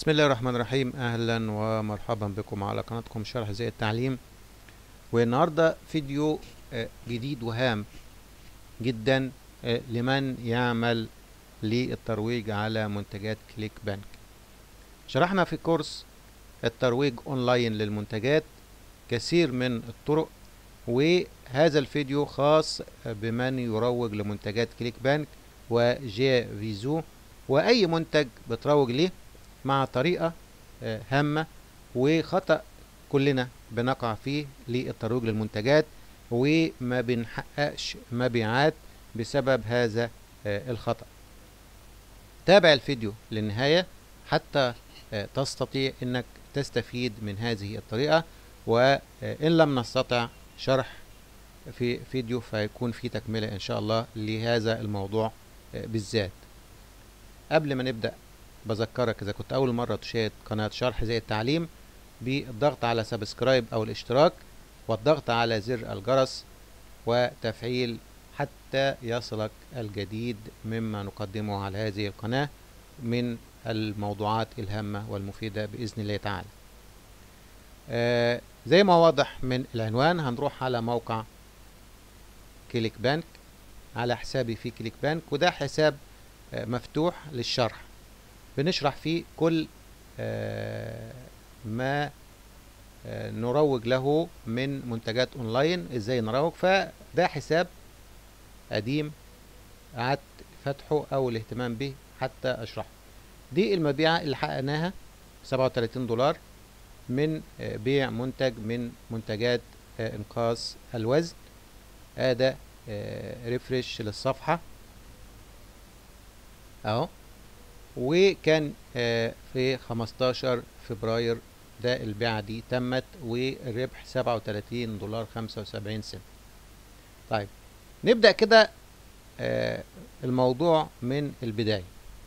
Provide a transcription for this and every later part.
بسم الله الرحمن الرحيم اهلا ومرحبا بكم على قناتكم شرح زي التعليم والنهارده فيديو آه، جديد وهام جدا آه، لمن يعمل للترويج على منتجات كليك بانك شرحنا في كورس الترويج اونلاين للمنتجات كثير من الطرق وهذا الفيديو خاص بمن يروج لمنتجات كليك بانك وجي فيزو واي منتج بتروج ليه مع طريقة آه، هامة وخطأ كلنا بنقع فيه للترويج للمنتجات وما بنحققش مبيعات بسبب هذا آه، الخطأ تابع الفيديو للنهاية حتى آه، تستطيع انك تستفيد من هذه الطريقة وان لم نستطع شرح في فيديو فيكون في تكملة ان شاء الله لهذا الموضوع آه، بالذات قبل ما نبدأ بذكرك إذا كنت أول مرة تشاهد قناة شرح زي التعليم بالضغط على سبسكرايب أو الاشتراك والضغط على زر الجرس وتفعيل حتى يصلك الجديد مما نقدمه على هذه القناة من الموضوعات الهامة والمفيدة بإذن الله تعالى آه زي ما واضح من العنوان هنروح على موقع كليك بانك على حسابي في كليك بانك وده حساب آه مفتوح للشرح بنشرح فيه كل آه، ما آه، نروج له من منتجات اونلاين ازاي نروج فده حساب قديم قعدت فتحه او الاهتمام به حتى اشرحه دي المبيعة اللي حققناها 37 دولار من آه، بيع منتج من منتجات انقاص الوزن ادي ريفرش للصفحة اهو وكان آه، في 15 فبراير ده البيعة دي تمت والربح 37 دولار 75 سنت طيب نبدأ كده آه، الموضوع من البداية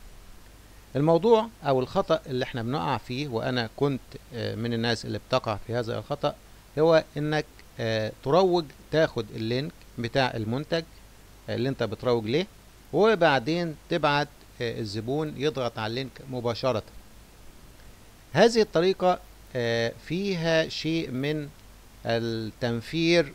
الموضوع او الخطأ اللي احنا بنقع فيه وانا كنت آه، من الناس اللي بتقع في هذا الخطأ هو انك تروج تاخد اللينك بتاع المنتج اللي انت بتروج ليه وبعدين تبعت الزبون يضغط على اللينك مباشرة هذه الطريقة فيها شيء من التنفير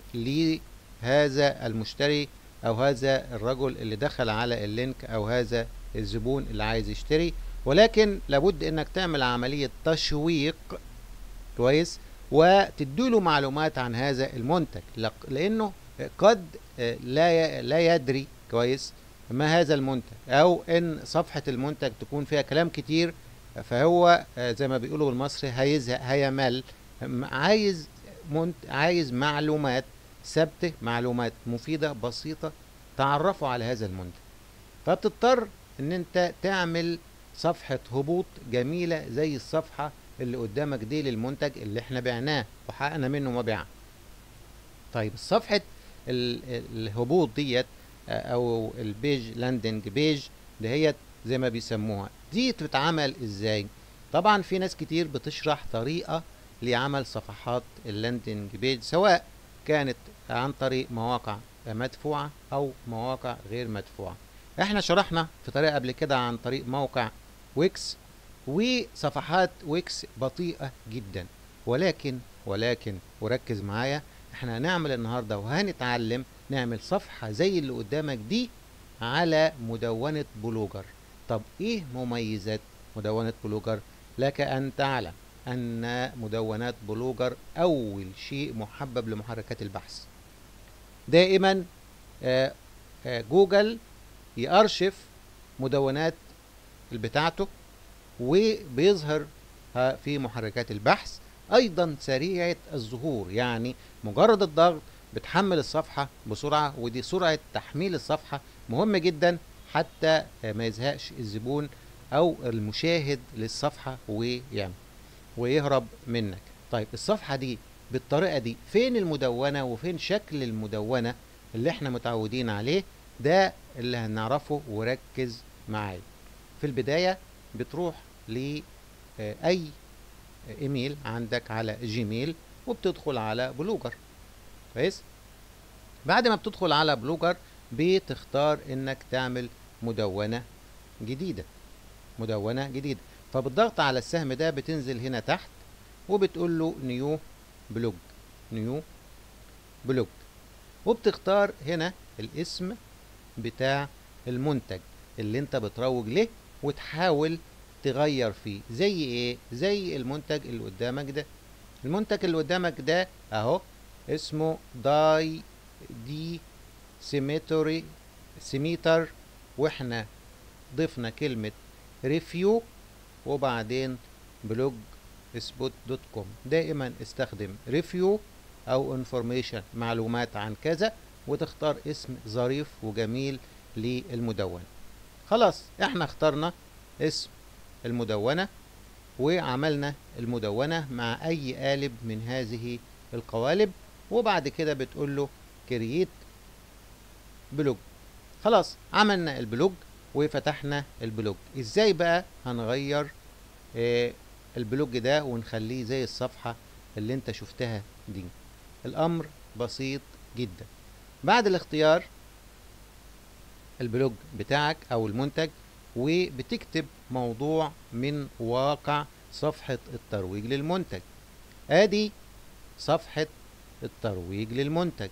لهذا المشتري او هذا الرجل اللي دخل على اللينك او هذا الزبون اللي عايز يشتري ولكن لابد انك تعمل عملية تشويق كويس وتديله معلومات عن هذا المنتج لانه قد لا لا يدري كويس ما هذا المنتج او ان صفحة المنتج تكون فيها كلام كتير فهو زي ما بيقولوا بالمصري هيزهق هيمل عايز منت... عايز معلومات ثابتة معلومات مفيدة بسيطة تعرفه على هذا المنتج فبتضطر ان انت تعمل صفحة هبوط جميلة زي الصفحة اللي قدامك دي للمنتج اللي احنا بعناه وحققنا منه مبيعا طيب صفحة الهبوط ديت او البيج لاندنج بيج دهيت زي ما بيسموها دي بتتعمل ازاي طبعا في ناس كتير بتشرح طريقة لعمل صفحات اللاندنج بيج سواء كانت عن طريق مواقع مدفوعة او مواقع غير مدفوعة احنا شرحنا في طريقة قبل كده عن طريق موقع ويكس وصفحات ويكس بطيئة جدا ولكن ولكن وركز معايا احنا هنعمل النهاردة وهنتعلم نعمل صفحة زي اللي قدامك دي على مدونة بلوجر طب ايه مميزات مدونة بلوجر لك ان تعلم ان مدونات بلوجر اول شيء محبب لمحركات البحث دائما آآ آآ جوجل يأرشف مدونات بتاعته وبيظهر في محركات البحث ايضا سريعة الظهور يعني مجرد الضغط بتحمل الصفحة بسرعة ودي سرعة تحميل الصفحة مهمة جدا حتى ما يزهقش الزبون او المشاهد للصفحة ويعمل ويهرب منك طيب الصفحة دي بالطريقة دي فين المدونة وفين شكل المدونة اللي احنا متعودين عليه ده اللي هنعرفه وركز معايا في البداية بتروح لأي ايميل عندك على جيميل وبتدخل على بلوجر كويس بعد ما بتدخل على بلوجر بتختار انك تعمل مدونة جديدة مدونة جديدة فبالضغط على السهم ده بتنزل هنا تحت وبتقول له نيو بلوج نيو بلوج وبتختار هنا الاسم بتاع المنتج اللي انت بتروج له وتحاول تغير فيه زي ايه زي المنتج اللي قدامك ده المنتج اللي قدامك ده اهو اسمه داي دي سيميتوري سيميتر واحنا ضفنا كلمة ريفيو وبعدين بلوج سبوت دوت كوم دائما استخدم ريفيو او انفورميشن معلومات عن كذا وتختار اسم ظريف وجميل للمدونة خلاص احنا اخترنا اسم المدونة وعملنا المدونة مع اي قالب من هذه القوالب وبعد كده بتقول له كرييت بلوج خلاص عملنا البلوج وفتحنا البلوج ازاي بقى هنغير آه البلوج ده ونخليه زي الصفحة اللي انت شفتها دي الامر بسيط جدا بعد الاختيار البلوج بتاعك او المنتج وبتكتب موضوع من واقع صفحة الترويج للمنتج ادي صفحة الترويج للمنتج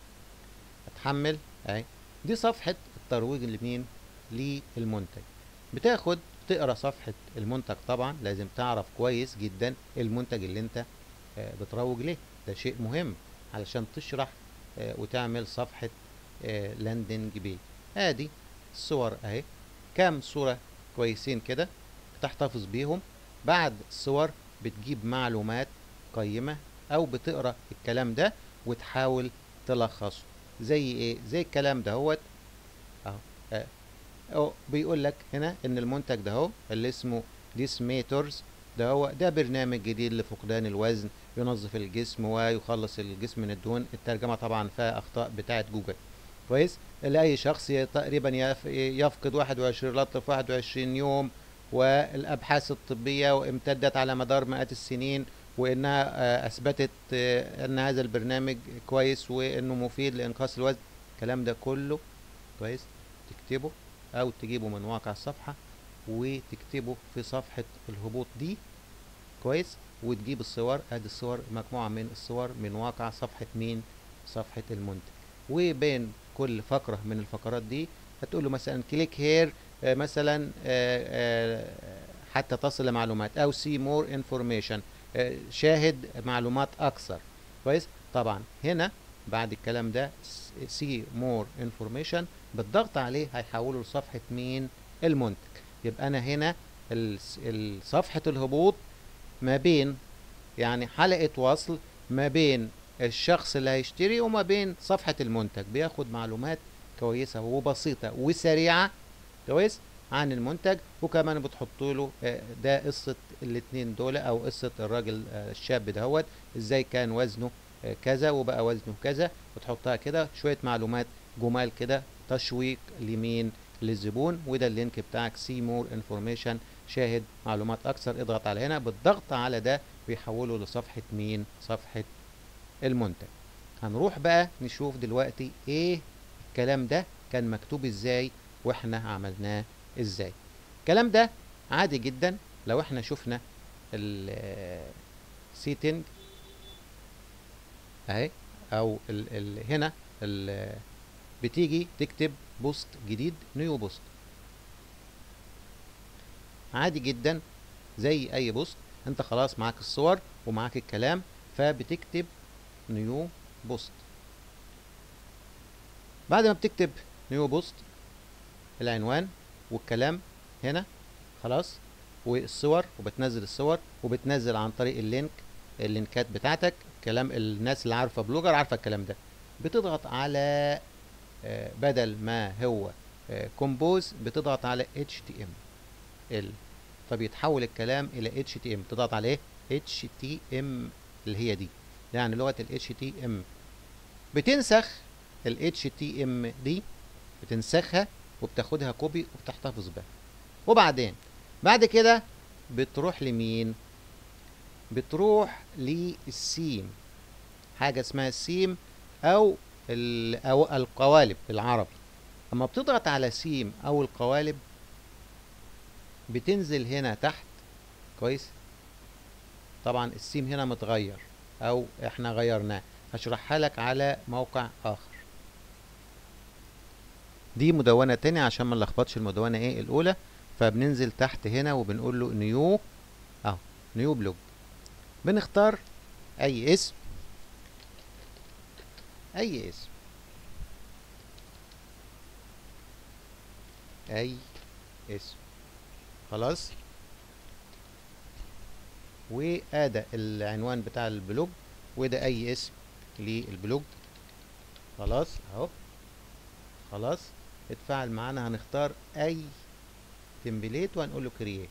هتحمل اهي دي صفحة الترويج لمين للمنتج بتاخد تقرا صفحة المنتج طبعا لازم تعرف كويس جدا المنتج اللي انت بتروج ليه ده شيء مهم علشان تشرح وتعمل صفحة لاندنج بيج ادي الصور اهي كام صورة كويسين كده تحتفظ بيهم بعد الصور بتجيب معلومات قيمة او بتقرا الكلام ده وتحاول تلخصه زي ايه زي الكلام ده هوت اهو أو بيقول لك هنا ان المنتج ده هو اللي اسمه ديسميترز ده هو ده برنامج جديد لفقدان الوزن ينظف الجسم ويخلص الجسم من الدهون الترجمه طبعا فيها اخطاء بتاعه جوجل كويس لاي شخص تقريبا يفقد 21 لتر في 21 يوم والابحاث الطبيه وامتدت على مدار مئات السنين وانها اثبتت ان هذا البرنامج كويس وانه مفيد لانقاص الوزن الكلام ده كله كويس تكتبه او تجيبه من واقع الصفحة وتكتبه في صفحة الهبوط دي كويس وتجيب الصور ادي الصور مجموعة من الصور من واقع صفحة مين صفحة المنتج وبين كل فقرة من الفقرات دي هتقول له مثلا كليك هير مثلا آآ آآ حتى تصل لمعلومات او سي مور انفورميشن شاهد معلومات اكثر كويس طبعا هنا بعد الكلام ده سي مور انفورميشن بالضغط عليه هيحوله لصفحة مين المنتج يبقى انا هنا صفحة الهبوط ما بين يعني حلقة وصل ما بين الشخص اللي هيشتري وما بين صفحة المنتج بياخد معلومات كويسة وبسيطة وسريعة كويس عن المنتج وكمان بتحط له ده قصة الاتنين دول او قصة الراجل الشاب دهوت ازاي كان وزنه كذا وبقى وزنه كذا وتحطها كده شوية معلومات جمال كده تشويق لمين للزبون وده اللينك بتاعك سي مور انفورميشن شاهد معلومات اكثر اضغط على هنا بالضغط على ده بيحوله لصفحة مين صفحة المنتج هنروح بقى نشوف دلوقتي ايه الكلام ده كان مكتوب ازاي واحنا عملناه ازاي الكلام ده عادي جدا لو احنا شفنا السيتنج اهي او ال ال هنا ال بتيجي تكتب بوست جديد نيو بوست عادي جدا زي اي بوست انت خلاص معاك الصور ومعاك الكلام فبتكتب نيو بوست بعد ما بتكتب نيو بوست العنوان والكلام هنا خلاص والصور وبتنزل الصور وبتنزل عن طريق اللينك اللينكات بتاعتك كلام الناس اللي عارفه بلوجر عارفه الكلام ده بتضغط على آه بدل ما هو آه كومبوز بتضغط على HTML فبيتحول الكلام الى HTML تضغط على ايه HTML اللي هي دي يعني لغه ال HTML بتنسخ ال HTML دي بتنسخها وبتاخدها كوبي وبتحتفظ بها وبعدين بعد كده بتروح لمين بتروح للسيم حاجة اسمها السيم أو, أو القوالب بالعربي أما بتضغط على سيم أو القوالب بتنزل هنا تحت كويس طبعا السيم هنا متغير او احنا غيرناه هشرحها لك على موقع اخر دي مدونة تانية عشان ما نلخبطش المدونة ايه الاولى فبننزل تحت هنا وبنقول له نيو اهو نيو بلوج بنختار اي اسم اي اسم اي اسم خلاص وادى العنوان بتاع البلوج وده اي اسم للبلوج خلاص اهو خلاص اتفاعل معانا هنختار اي تمبليت وهنقول له كرييت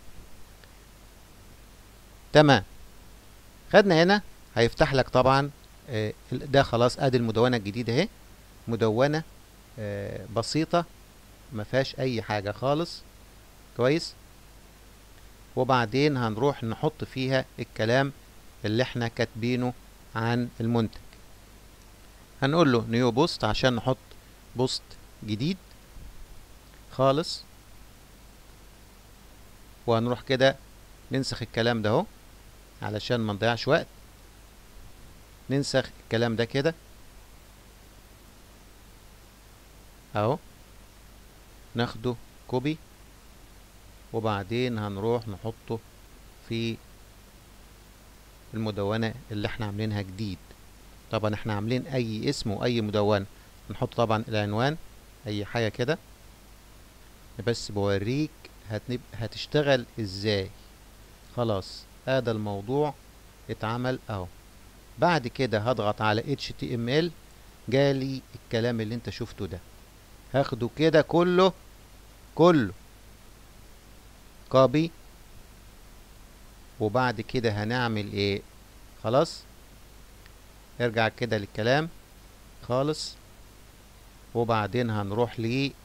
تمام خدنا هنا هيفتح لك طبعا آه ده خلاص ادي المدونه الجديده اهي مدونه آه بسيطه ما فيهاش اي حاجه خالص كويس وبعدين هنروح نحط فيها الكلام اللي احنا كاتبينه عن المنتج هنقول له نيو بوست عشان نحط بوست جديد خالص وهنروح كده ننسخ الكلام ده اهو علشان ما نضيعش وقت ننسخ الكلام ده كده اهو ناخده كوبي وبعدين هنروح نحطه في المدونة اللي احنا عاملينها جديد طبعا احنا عاملين اي اسم واي مدونة نحط طبعا العنوان اي حاجة كده بس بوريك هتنب... هتشتغل ازاي خلاص هذا الموضوع اتعمل اهو بعد كده هضغط على HTML جالي الكلام اللي انت شفته ده هاخده كده كله كله كوبي وبعد كده هنعمل ايه خلاص ارجع كده للكلام خالص وبعدين هنروح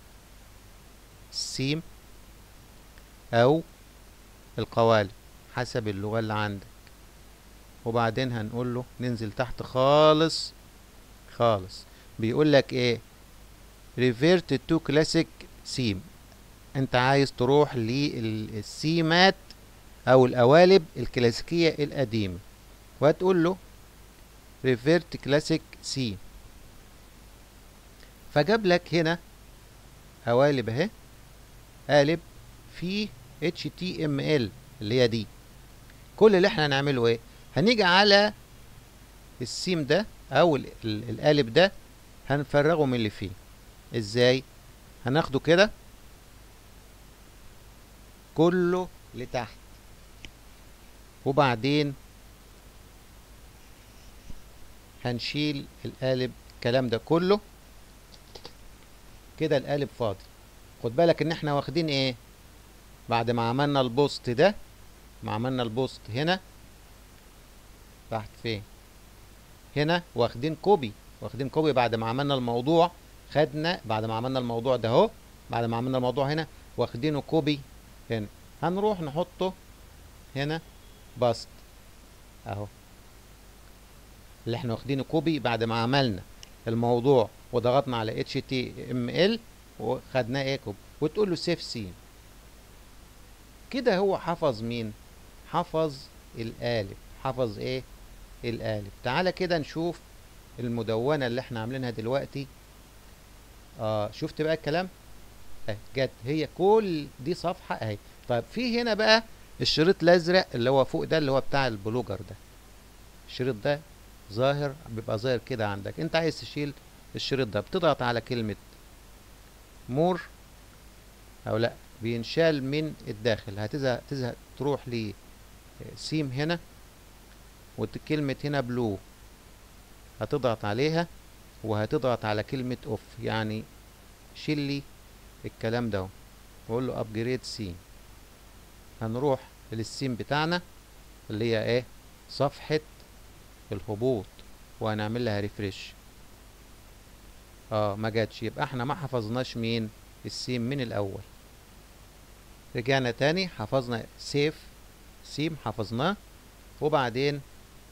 للسيم او القوالب حسب اللغة اللي عندك وبعدين هنقول له ننزل تحت خالص خالص بيقول لك ايه revert to classic theme انت عايز تروح للسيمات او القوالب الكلاسيكية القديمة وهتقول له revert classic theme فجاب لك هنا قوالب اهي قالب في HTML اللي هي دي كل اللي احنا هنعمله ايه هنيجي على السيم ده او القالب ده هنفرغه من اللي فيه ازاي هناخده كده كله لتحت وبعدين هنشيل القالب الكلام ده كله كده القالب فاضي خد بالك ان احنا واخدين ايه بعد ما عملنا البوست ده ما عملنا البوست هنا تحت فين هنا واخدين كوبي واخدين كوبي بعد ما عملنا الموضوع خدنا بعد ما عملنا الموضوع ده اهو بعد ما عملنا الموضوع هنا واخدينه كوبي هنا هنروح نحطه هنا باست اهو اللي احنا واخدينه كوبي بعد ما عملنا الموضوع وضغطنا على HTML وخدناه ايه كوبي وتقول له سيف سين كده هو حفظ مين حفظ القالب حفظ ايه القالب تعالى كده نشوف المدونة اللي احنا عاملينها دلوقتي اه شفت بقى الكلام اهي جت هي كل دي صفحة اهي طيب في هنا بقى الشريط الازرق اللي هو فوق ده اللي هو بتاع البلوجر ده الشريط ده ظاهر بيبقى ظاهر كده عندك انت عايز تشيل الشريط ده بتضغط على كلمة مور او لا بينشال من الداخل هتزهق تزهق تروح لسيم هنا وكلمة هنا بلو هتضغط عليها وهتضغط على كلمة اوف يعني شيل لي الكلام ده واقول له ابجريد سيم هنروح للسيم بتاعنا اللي هي ايه صفحة الهبوط وهنعمل لها ريفريش اه ما جاتش يبقى احنا ما حفظناش مين السيم من الاول رجعنا تاني حفظنا سيف سيم حفظناه وبعدين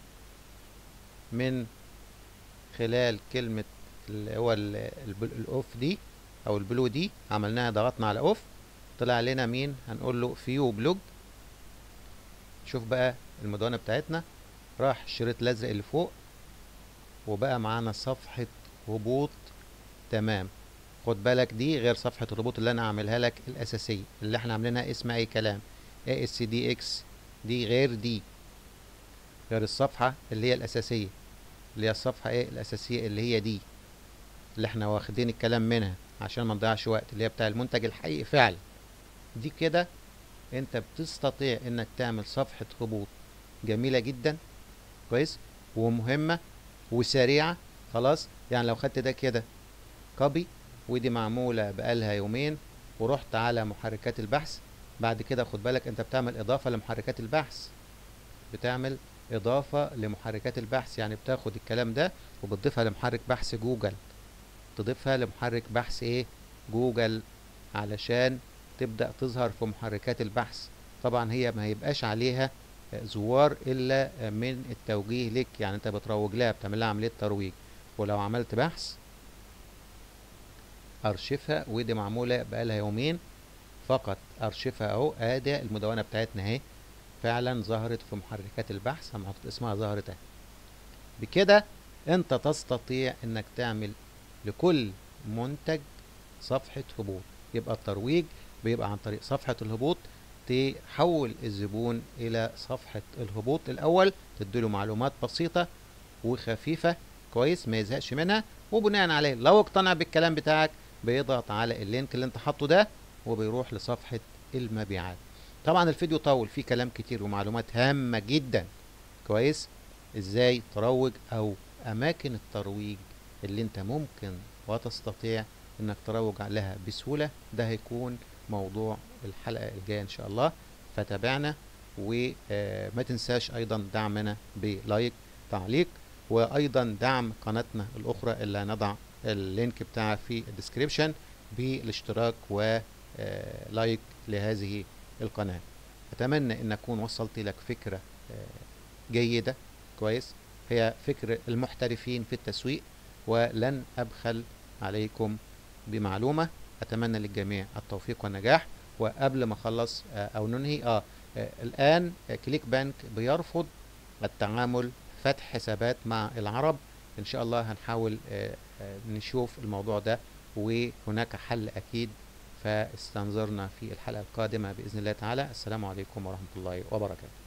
من خلال كلمة اللي هو الاوف دي او البلو دي عملناها ضغطنا على اوف طلع لنا مين هنقول له فيو بلوج شوف بقى المدونة بتاعتنا راح الشريط الازرق اللي فوق وبقى معانا صفحة هبوط تمام خد بالك دي غير صفحة الهبوط اللي انا عاملها لك الاساسية اللي احنا عاملينها اسمها اي كلام ASCDX دي غير دي غير الصفحة اللي هي الاساسية اللي هي الصفحة ايه الاساسية اللي هي دي اللي احنا واخدين الكلام منها عشان ما نضيعش وقت اللي هي بتاع المنتج الحقيقي فعلا دي كده انت بتستطيع انك تعمل صفحة هبوط جميلة جدا كويس ومهمة وسريعة خلاص يعني لو خدت ده كده كوبي ودي معمولة بقالها يومين ورحت على محركات البحث بعد كده خد بالك انت بتعمل اضافة لمحركات البحث بتعمل اضافة لمحركات البحث يعني بتاخد الكلام ده وبتضيفها لمحرك بحث جوجل تضيفها لمحرك بحث ايه جوجل علشان تبدأ تظهر في محركات البحث طبعا هي ما هيبقاش عليها زوار الا من التوجيه لك يعني انت بتروج لها بتعمل لها عمليه ترويج ولو عملت بحث ارشفها ودي معموله بقالها يومين فقط ارشفها اهو ادي المدونه بتاعتنا اهي فعلا ظهرت في محركات البحث هم حاطط اسمها ظهرت اهي بكده انت تستطيع انك تعمل لكل منتج صفحه هبوط يبقى الترويج بيبقى عن طريق صفحه الهبوط تحول الزبون الى صفحة الهبوط الاول تديله معلومات بسيطة وخفيفة كويس ما يزهقش منها وبناء عليه لو اقتنع بالكلام بتاعك بيضغط على اللينك اللي انت حاطه ده وبيروح لصفحة المبيعات طبعا الفيديو طول فيه كلام كتير ومعلومات هامة جدا كويس ازاي تروج او اماكن الترويج اللي انت ممكن وتستطيع انك تروج عليها بسهولة ده هيكون موضوع الحلقة الجاية ان شاء الله فتابعنا وما تنساش ايضا دعمنا بلايك تعليق وايضا دعم قناتنا الاخرى اللي هنضع اللينك بتاعها في الديسكريبشن بالاشتراك ولايك لهذه القناة اتمنى ان اكون وصلت لك فكرة جيدة كويس هي فكر المحترفين في التسويق ولن ابخل عليكم بمعلومة اتمنى للجميع التوفيق والنجاح وقبل ما اخلص او ننهي اه الان كليك بانك بيرفض التعامل فتح حسابات مع العرب ان شاء الله هنحاول نشوف الموضوع ده وهناك حل اكيد فاستنظرنا في الحلقة القادمة باذن الله تعالى السلام عليكم ورحمة الله وبركاته